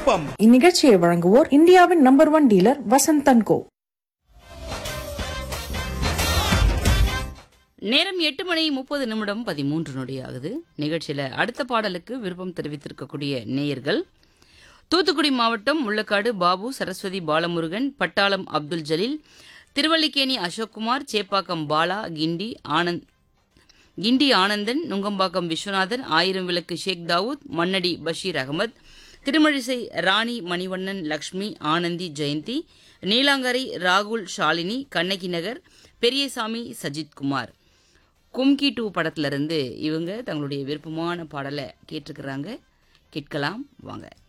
விருப்பம் இந்நிகழ்ச்சியை வழங்குவோர் இந்தியாவின் number one dealer Vasanthan co நேரம் எட்டு மணி முப்பது நிமிடம் பதிமூன்று நொடி ஆகுது நிகழ்ச்சியில அடுத்த பாடலுக்கு விருப்பம் தெரிவித்திருக்கக்கூடிய நேயர்கள் தூத்துக்குடி மாவட்டம் முள்ளக்காடு பாபு சரஸ்வதி பாலமுருகன் பட்டாளம் அப்துல் ஜலீல் திருவல்லிக்கேணி அசோக்குமார் சேப்பாக்கம் பாலா கிண்டி ஆனந்த் கிண்டி ஆனந்தன் நுங்கம்பாக்கம் விஸ்வநாதன் ஆயிரம் விளக்கு ஷேக் தாவூத் மன்னடி பஷீர் அகமத் திருமழிசை ராணி மணிவண்ணன் லக்ஷ்மி ஆனந்தி ஜெயந்தி நீலாங்கரை ராகுல் ஷாலினி கண்ணகி நகர் பெரியசாமி சஜித்குமார் கும்கி டூ படத்துல இருந்து இவங்க தங்களுடைய விருப்பமான பாடலை கேட்டிருக்கிறாங்க கேட்கலாம் வாங்க